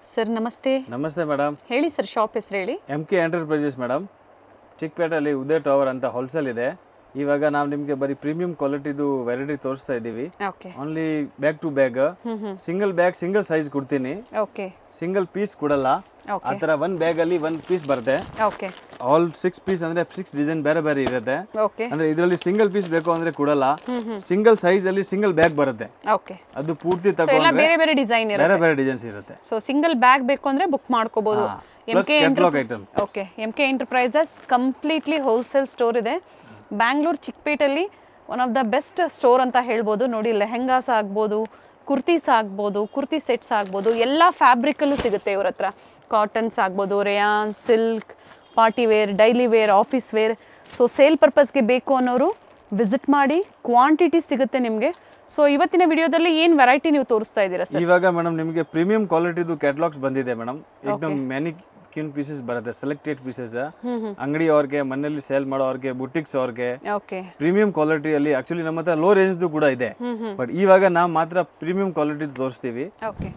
Sir ನಮಸ್ತೆ ನಮಸ್ತೆ madam ಹೇಳಿ ಸರ್ ಶಾಪ್ ಹೆಸರು ಹೇಳಿ ಎಮ್ ಕೆ ಎಂಟರ್ಪ್ರೈಸಸ್ ಮೇಡಮ್ ಚಿಕ್ಕಪೇಟೆಯಲ್ಲಿ ಉದಯ ಟವರ್ ಅಂತ ಹೋಲ್ಸೇಲ್ ಇದೆ ಇವಾಗ ನಾವು ನಿಮಗೆ ಬರೀ ಪ್ರೀಮಿಯಂ ಕ್ವಾಲಿಟಿದು ವೆರೈಟಿ ತೋರಿಸ್ತಾ ಇದ್ದೀವಿ okay only bag to bag hmm hmm single bag single size ಕೊಡ್ತೀನಿ ಓಕೆ ಸಿಂಗಲ್ ಪೀಸ್ ಕೊಡಲ್ಲ ಆ ಓಕೆ ಥರ ಒನ್ ಬ್ಯಾಗಲ್ಲಿ ಒನ್ ಪೀಸ್ ಬರುತ್ತೆ ಓಕೆ ಆಲ್ ಸಿಕ್ಸ್ ಪೀಸ್ ಅಂದರೆ ಸಿಕ್ಸ್ ಡಿಸೈನ್ ಬೇರೆ ಬೇರೆ ಇರುತ್ತೆ ಓಕೆ ಅಂದರೆ ಇದರಲ್ಲಿ ಸಿಂಗಲ್ ಪೀಸ್ ಬೇಕು ಅಂದರೆ ಕೊಡಲ್ಲ ಹ್ಮ್ ಹ್ಮ್ ಸಿಂಗಲ್ ಸೈಜಲ್ಲಿ ಸಿಂಗಲ್ ಬ್ಯಾಗ್ ಬರುತ್ತೆ ಓಕೆ ಅದು ಪೂರ್ತಿ ಸೊ ಎಲ್ಲ ತಗೊಂಡ್ರೆ ಬೇರೆ ಬೇರೆ ಡಿಸೈನ್ ಇರುತ್ತೆ ಬೇರೆ ಬೇರೆ ಡಿಸೈನ್ಸ್ ಇರುತ್ತೆ ಸೊ ಸಿಂಗಲ್ ಬ್ಯಾಗ್ ಬೇಕು ಅಂದ್ರೆ ಬುಕ್ ಮಾಡ್ಕೋಬಹುದು M plus K catalogue item okay M K enterprises completely wholesale store ಇದೆ ಬ್ಯಾಂಗ್ಳೂರ್ ಚಿಕ್ಕಪೇಟೆಯಲ್ಲಿ one of the best store ಅಂತ ಹೇಳ್ಬೋದು ನೋಡಿ ಲೆಹೆಂಗಾಸ್ ಆಗ್ಬೋದು ಕುರ್ತೀಸ್ ಆಗ್ಬೋದು ಕುರ್ತಿ ಸೆಟ್ಸ್ ಆಗ್ಬೋದು ಎಲ್ಲ ಫ್ಯಾಬ್ರಿಕಲ್ಲೂ ಸಿಗುತ್ತೆ ಇವ್ರ ಹತ್ರ ಕಾಟನ್ಸ್ ಆಗ್ಬೋದು rayon silk party wear daily wear office wear so sale ಪರ್ಪಸ್ಗೆ ಬೇಕು ಅನ್ನೋರು ವಿಸಿಟ್ ಮಾಡಿ ಕ್ವಾಂಟಿಟಿ ಸಿಗುತ್ತೆ ನಿಮಗೆ ಸೊ ಇವತ್ತಿನ ವಿಡಿಯೋದಲ್ಲಿ ಏನು ವೆರೈಟಿ ನೀವು ತೋರಿಸ್ತಾ ಇದ್ದೀರಾ ಸರ್ ಇವಾಗ ಮೇಡಮ್ ನಿಮಗೆ ಪ್ರೀಮಿಯಂ ಕ್ವಾಲಿಟಿದು ಕ್ಯಾಟ್ಲಾಗ್ಸ್ ಬಂದಿದೆ ಮೇಡಮ್ ಏಕದಮ್ ಮ್ಯಾನಿ ಕ್ಯೂನ್ ಪೀಸಸ್ ಬರುತ್ತೆ ಸೆಲೆಕ್ಟೆಡ್ ಪೀಸಸ್ ಅಂಗಡಿ ಅವ್ರಿಗೆ ಮನೆಯಲ್ಲಿ ಸೇಲ್ ಮಾಡೋ ಅವ್ರಿಗೆ ಬುಟಿಕ್ಸ್ ಅವ್ರಿಗೆ ಓಕೆ ಪ್ರೀಮಿಯಂ ಕ್ವಾಲಿಟಿಯಲ್ಲಿ ಆಕ್ಚುಲಿ ನಮ್ಮ ಹತ್ರ ಲೋ ರೇಂಜ್ದು ಕೂಡ ಇದೆ ಹ್ಮ್ ಹ್ಮ್ ಬಟ್ ಇವಾಗ ನಾವು ಮಾತ್ರ ಪ್ರೀಮಿಯಂ ಕ್ವಾಲಿಟಿ ತೋರಿಸ್ತೀವಿ ಓಕೆ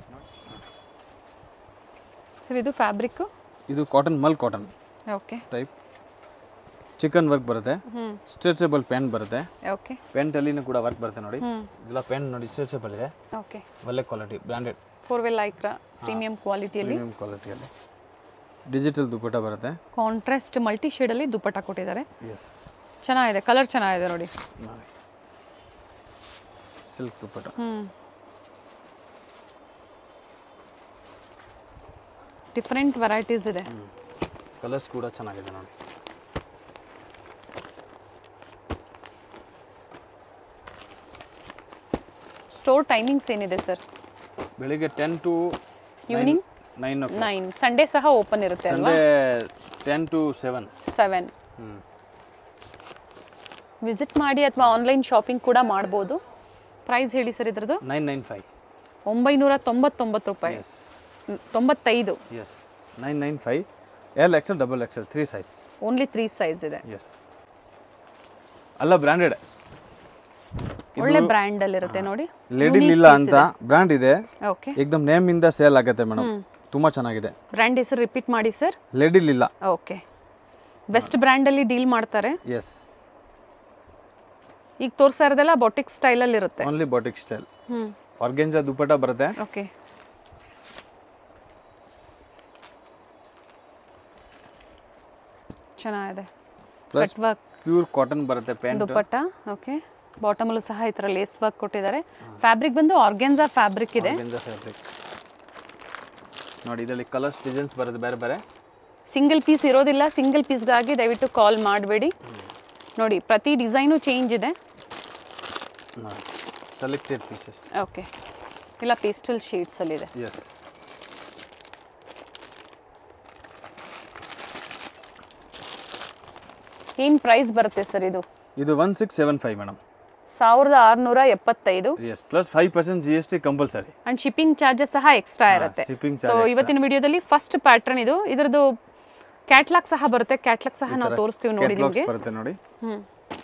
ಸರ್ ಇದು ಫ್ಯಾಬ್ರಿಕ್ಕು ಇದು cotton mul cotton okay type chikan work ಬರುತ್ತೆ ಹ್ಞೂ ಸ್ಟ್ರೆಚಬಲ್ ಪ್ಯಾಂಟ್ ಬರುತ್ತೆ ಓಕೆ ಪ್ಯಾಂಟ್ ಅಲ್ಲಿನೂ ಕೂಡ ವರ್ಕ್ ಬರುತ್ತೆ ನೋಡಿ ಹ್ಞೂ ಇದೆಲ್ಲ ಪ್ಯಾಂಟ್ ನೋಡಿ ಸ್ಟ್ರೆಚಬಲ್ ಇದೆ ಓಕೆ ಒಳ್ಳೆ quality branded four way Lycra premium ಕ್ವಾಲಿಟಿಯಲ್ಲಿ ಪ್ರೀಮಿಯಂ ಕ್ವಾಲಿಟಿಯಲ್ಲಿ ಡಿಜಿಟಲ್ ದುಪ್ಪಟ ಬರುತ್ತೆ ಕಾಂಟ್ರಾಸ್ಟ್ ಮಲ್ಟಿ ಶೇಡಲ್ಲಿ ದುಪ್ಪಟ್ಟ ಕೊಟ್ಟಿದ್ದಾರೆ ಎಸ್ ಚೆನ್ನಾಗಿದೆ ಕಲರ್ ಚೆನ್ನಾಗಿದೆ ನೋಡಿ ನೋಡಿ ಸಿಲ್ಕ್ ದುಪ್ಪಟ ಹ್ಞೂ ಡಿಫ್ರೆಂಟ್ ವೆರೈಟೀಸ್ ಇದೆ ಕಲರ್ಸ್ ಕೂಡ ಚೆನ್ನಾಗಿದೆ ನೋಡಿ ಸ್ಟೋರ್ ಟೈಮಿಂಗ್ಸ್ ಏನಿದೆ ಸರ್ ಬೆಳಿಗ್ಗೆ ten to evening nine nine Sunday ಸಹ ಓಪನ್ ಇರುತ್ತೆ ಅಲ್ವಾ Sunday ten to seven seven ಹ್ಞೂ ವಿಸಿಟ್ ಮಾಡಿ ಅಥವಾ ಆನ್ಲೈನ್ ಶಾಪಿಂಗ್ ಕೂಡ ಮಾಡ್ಬೋದು ಪ್ರೈಸ್ ಹೇಳಿ ಸರ್ ಇದ್ರದ್ದು ನೈನ್ ನೈನ್ ಫೈವ್ ಒಂಬೈನೂರ ತೊಂಬತ್ತೊಂಬತ್ತು ರೂಪಾಯಿ ಎಸ್ ಹ್ಮ್, ತೊಂಬತ್ತೈದು yes nine nine five L XL double XL three size only three size ಇದೆ ಎಸ್ ಅಲ್ಲ ಬ್ರ್ಯಾಂಡೆಡ್ ಒಳ್ಳೆ ಬ್ರ್ಯಾಂಡ್ ಅಲ್ಲಿ ಇರುತ್ತೆ ನೋಡಿ ಲೇಡಿ ಇಲ್ಲ ಅಂತ ಬ್ರ್ಯಾಂಡ್ ಇದೆ ಓಕೆ ಏಕದಮ್ ನೇಮ್ ಇಂದ ಸೇಲ್ ಆಗುತ್ತೆ ಮೇಡಮ್ ತುಂಬಾ ಚೆನ್ನಾಗಿದೆ ಬ್ರ್ಯಾಂಡ್ ಹೆಸರು ರಿಪೀಟ್ ಮಾಡಿ ಸರ್ ಲೇಡಿ ಇಲ್ಲ ಓಕೆ ಬೆಸ್ಟ್ ಬ್ರ್ಯಾಂಡಲ್ಲಿ ಡೀಲ್ ಮಾಡ್ತಾರೆ ಎಸ್ ಈಗ ತೋರಿಸ್ತಾ ಇರೋದೆಲ್ಲ ಬೊಟಿಕ್ ಸ್ಟೈಲಲ್ಲಿ ಇರುತ್ತೆ ಓನ್ಲಿ ಬಾಟಿಕ್ ಸ್ಟೈಲ್ ಹ್ಞೂ ಆರ್ಗೆಂಜಾ ದುಪ್ಪಟ ಬರುತ್ತೆ ಓಕೆ ಚೆನ್ನಾಗಿದೆ plus cut work pure cotton ಬರುತ್ತೆ ಪ್ಯಾಂಟ್ ದುಪ್ಪಟ್ಟ ಓಕೆ ಬಾಟಮಲ್ಲೂ ಸಹ ಈ ಥರ ಲೇಸ್ ವರ್ಕ್ ಕೊಟ್ಟಿದ್ದಾರೆ ಫ್ಯಾಬ್ರಿಕ್ ಬಂದು ಆರ್ಗೆನ್ಸಾ ಫ್ಯಾಬ್ರಿಕ್ ಇದೆ ಆರ್ಗೆಂಜಾ ಫ್ಯಾಬ್ರಿಕ್ ನೋಡಿ ಇದರಲ್ಲಿ ಕಲರ್ಸ್ ಡಿಸೈನ್ಸ್ ಬರುತ್ತೆ ಬೇರೆ ಬೇರೆ ಸಿಂಗಲ್ ಪೀಸ್ ಇರೋದಿಲ್ಲ ಸಿಂಗಲ್ ಪೀಸ್ಗಾಗಿ ದಯವಿಟ್ಟು ಕಾಲ್ ಮಾಡಬೇಡಿ ನೋಡಿ ಪ್ರತಿ ಡಿಸೈನು ಚೇಂಜ್ ಇದೆ ನೋಡಿ ಸೆಲೆಕ್ಟೆಡ್ ಪೀಸಸ್ ಓಕೆ ಇಲ್ಲ ಪೇಸ್ಟಲ್ ಶೇಡ್ಸಲ್ಲಿದೆ ಎಸ್ ಏನು ಪ್ರೈಸ್ ಬರುತ್ತೆ ಸರ್ ಇದು ಇದು one six seven five madam ಸಾವಿರದ ಆರುನೂರ ಎಪ್ಪತ್ತೈದು yes plus five percent G S T compulsory and shipping charges ಸಹ ಎಕ್ಸ್ಟ್ರಾ ಇರುತ್ತೆ ಶಿಪ್ಪಿಂಗ್ ಸೊ ಇವತ್ತಿನ ವಿಡಿಯೋದಲ್ಲಿ ಫಸ್ಟ್ ಪ್ಯಾಟ್ರನ್ ಇದು ಇದರದ್ದು ಕ್ಯಾಟ್ಲಾಗ್ ಸಹ ಬರುತ್ತೆ ಕ್ಯಾಟ್ಲಾಗ್ ಸಹ ನಾವು ತೋರಿಸ್ತೀವಿ ನೋಡಿ ನಿಮಗೆ ಬರುತ್ತೆ ನೋಡಿ ಹ್ಞೂ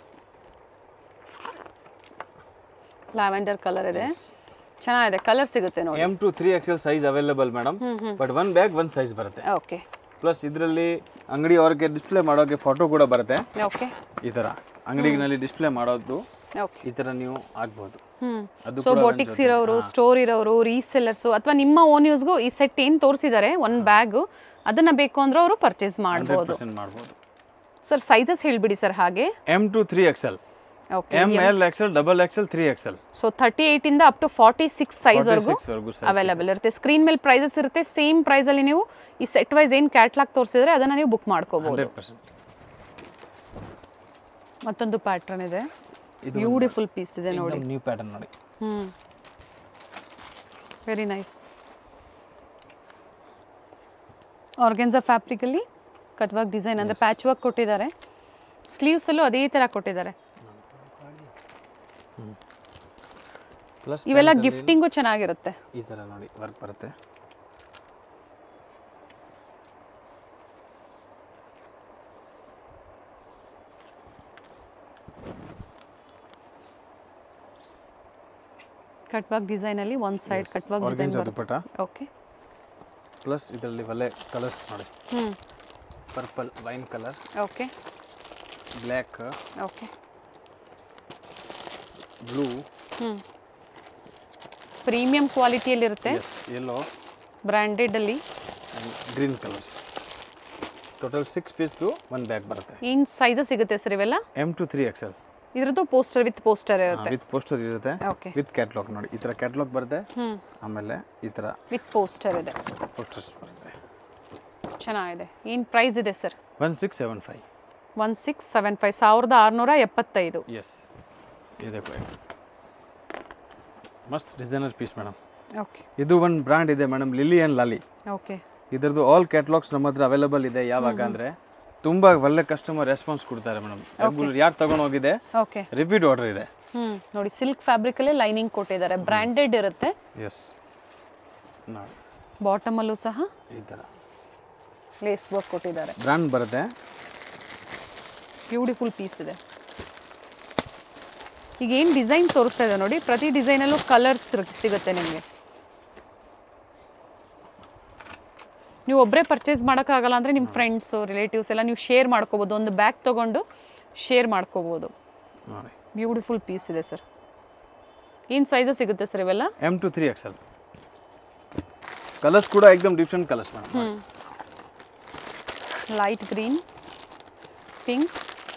ಲ್ಯಾವೆಂಡರ್ ಕಲರ್ ಇದೆ ಚೆನ್ನಾಗಿದೆ ಕಲರ್ ಸಿಗುತ್ತೆ ನೋಡಿ M to three XL size available madam but one bag one size ಬರುತ್ತೆ ಓಕೆ ಪ್ಲಸ್ ಇದರಲ್ಲಿ ಅಂಗಡಿ ಅವ್ರಿಗೆ ಡಿಸ್ಪ್ಲೇ ಮಾಡೋಕೆ ಫೋಟೋ ಕೂಡ ಬರುತ್ತೆ ಓಕೆ ಈ ಥರ ಅಂಗಡಿನಲ್ಲಿ ಡಿಸ್ಪ್ಲೇ ಮಾಡೋದು ಓಕೆ ಈ ಥರ ನೀವು ಆಗ್ಬೋದು ಹ್ಮ್ ಅದು ಸೊ ಬೋಟಿಕ್ಸ್ ಇರೋರು ಸ್ಟೋರ್ ಇರೋರು ರೀಸೆಲ್ಲರ್ಸು ಅಥವಾ ನಿಮ್ಮ ಓನ್ ಯೂಸ್ಗೂ ಈ ಸೆಟ್ ಏನು ತೋರಿಸಿದ್ದಾರೆ ಒಂದು ಬ್ಯಾಗು ಅದನ್ನ ಬೇಕು ಅಂದ್ರೆ ಅವರು ಪರ್ಚೇಸ್ ಮಾಡ್ಬೋದು ಪರ್ಸೆಂಟ್ ಮಾಡ್ಬೋದು ಸರ್ ಸೈಜಸ್ ಹೇಳ್ಬಿಡಿ ಸರ್ ಹಾಗೆ M to three XL okay M L XL double XL three XL so thirty ಏಯ್ಟಿಂದ ಅಪ್ ಟು ಫಾರ್ಟಿ ಸಿಕ್ಸ್ ಸೈಜ್ವರೆಗೂ ಸಿಕ್ಸ್ ವರೆಗೂ ಅವೈಲೇಬಲ್ ಇರುತ್ತೆ ಸ್ಕ್ರೀನ್ ಮೇಲೆ ಪ್ರೈಸಸ್ ಇರುತ್ತೆ ಸೇಮ್ ಪ್ರೈಸಲ್ಲಿ ನೀವು ಈ ಸೆಟ್ ವೈಸ್ ಏನು ಕ್ಯಾಟ್ಲಾಗ್ ತೋರಿಸಿದ್ರೆ ಅದನ್ನ ನೀವು ಬುಕ್ ಮಾಡ್ಕೋಬಹುದು ಹಂಡ್ರೆಡ್ ಪರ್ಸೆಂಟ್ ಮತ್ತೊಂದು ಪ್ಯಾಟ್ರನ್ ಇದೆ ಇದು ಬ್ಯೂಟಿಫುಲ್ ಪೀಸ್ ಇದೆ ನೋಡಿ ನ್ಯೂ ಪ್ಯಾಟರ್ನ್ ನೋಡಿ ಹ್ಮ್ ವೆರಿ ನೈಸ್ ಆರ್ಗೆನ್ಸಾ ಫ್ಯಾಬ್ರಿಕಲ್ಲಿ ಕಟ್ವಾಗ್ ಡಿಸೈನ್ ಅಂದರೆ ಪ್ಯಾಚ್ ವರ್ಕ್ ಕೊಟ್ಟಿದ್ದಾರೆ ಸ್ಲೀವ್ಸಲ್ಲೂ ಅದೇ ಥರ ಕೊಟ್ಟಿದ್ದಾರೆ ಪ್ಲಸ್ ಇವೆಲ್ಲ ಗಿಫ್ಟಿಂಗು ಚೆನ್ನಾಗಿರುತ್ತೆ ಈ ಥರ ನೋಡಿ ವರ್ಕ್ ಬರುತ್ತೆ ಕಟ್ ವರ್ಕ್ ಡಿಸೈನಲ್ಲಿ ಒಂದು side cut work design organza dupatta okay plus ಇದರಲ್ಲಿ ಒಳ್ಳೆ ಕಲರ್ಸ್ ನೋಡಿ ಹ್ಞೂ purple wine colour okay black okay blue ಹ್ಞೂ ಪ್ರೀಮಿಯಂ ಕ್ವಾಲಿಟಿಯಲ್ಲಿರುತ್ತೆ ಎಸ್ ಯೆಲ್ಲೋ ಬ್ರ್ಯಾಂಡೆಡಲ್ಲಿ ಗ್ರೀನ್ ಕಲರ್ಸ್ ಟೋಟಲ್ ಸಿಕ್ಸ್ ಪೀಸ್ದು ಒಂದು ಬ್ಯಾಗ್ ಬರುತ್ತೆ ಏನು ಸೈಜಸ್ ಸಿಗುತ್ತೆ ಸರ್ ಇವೆಲ್ಲ ಎಮ್ ಟು ತ್ರೀ ಎಕ್ಸೆಲ್ ಇದ್ರದ್ದು ಪೋಸ್ಟರ್ ವಿತ್ ಪೋಸ್ಟರ್ ಇರುತ್ತೆ ವಿತ್ ಪೋಸ್ಟರ್ ಇರುತ್ತೆ ಓಕೆ ವಿತ್ ಕ್ಯಾಟ್ಲಾಗ್ ನೋಡಿ ಈ ಥರ ಕ್ಯಾಟ್ಲಾಗ್ ಬರುತ್ತೆ ಹ್ಞೂ ಆಮೇಲೆ ಈ ಥರ ವಿತ್ ಪೋಸ್ಟರ್ ಇದೆ ಪೋಸ್ಟರ್ಸ್ ಬರುತ್ತೆ ಚೆನ್ನಾಗಿದೆ ಏನು ಪ್ರೈಸ್ ಇದೆ sir one six seven five one six seven five ಸಾವಿರದ ಆರುನೂರ ಎಪ್ಪತ್ತೈದು ಎಸ್ ಇದೆ ಮಸ್ತ್ ಡಿಸೈನರ್ ಪೀಸ್ ಮೇಡಮ್ ಓಕೆ ಇದು ಒಂದು ಬ್ರ್ಯಾಂಡ್ ಇದೆ madam Lily and Lolly okay ಇದ್ರದ್ದು ಆಲ್ ಕ್ಯಾಟ್ಲಾಗ್ಸ್ ನಮ್ಮ ಹತ್ರ ಅವೈಲೇಬಲ್ ಇದೆ ಯಾವಾಗ ಅಂದರೆ ತುಂಬ ಒಳ್ಳೆ ಕಸ್ಟಮರ್ ರೆಸ್ಪಾನ್ಸ್ ಕೊಡ್ತಾರೆ ಮೇಡಮ್ ಯಾರು ತಗೊಂಡು ಹೋಗಿದೆ ಓಕೆ ರಿಪೀಟ್ ಆರ್ಡರ್ ಇದೆ ಹ್ಞೂ ನೋಡಿ ಸಿಲ್ಕ್ ಫ್ಯಾಬ್ರಿಕಲ್ಲೇ ಲೈನಿಂಗ್ ಕೊಟ್ಟಿದ್ದಾರೆ ಬ್ರ್ಯಾಂಡೆಡ್ ಇರುತ್ತೆ ಎಸ್ ನೋಡಿ ಬಾಟಮಲ್ಲೂ ಸಹ ಈ ಥರ ಲೇಸ್ ವರ್ಕ್ ಕೊಟ್ಟಿದ್ದಾರೆ ಬ್ರ್ಯಾಂಡ್ ಬರುತ್ತೆ ಬ್ಯೂಟಿಫುಲ್ ಪೀಸ್ ಇದೆ ಈಗ ಏನು ಡಿಸೈನ್ ತೋರಿಸ್ತಾ ಇದೆ ನೋಡಿ ಪ್ರತಿ ಡಿಸೈನಲ್ಲೂ ಕಲರ್ಸ್ ಸಿಗುತ್ತೆ ನಿಮಗೆ ನೀವು ಒಬ್ಬರೇ ಪರ್ಚೇಸ್ ಮಾಡೋಕ್ಕಾಗಲ್ಲ ಅಂದರೆ ನಿಮ್ಮ ಫ್ರೆಂಡ್ಸು ರಿಲೇಟಿವ್ಸ್ ಎಲ್ಲ ನೀವು ಶೇರ್ ಮಾಡ್ಕೋಬೋದು ಒಂದು ಬ್ಯಾಗ್ ತೊಗೊಂಡು ಶೇರ್ ಮಾಡ್ಕೋಬೋದು ನೋಡಿ ಬ್ಯೂಟಿಫುಲ್ ಪೀಸ್ ಇದೆ ಸರ್ ಏನು ಸೈಜಸ್ ಸಿಗುತ್ತೆ ಸರ್ ಇವೆಲ್ಲ M to three XL colours ಕೂಡ ಏಕದಮ್ different colours madam light green pink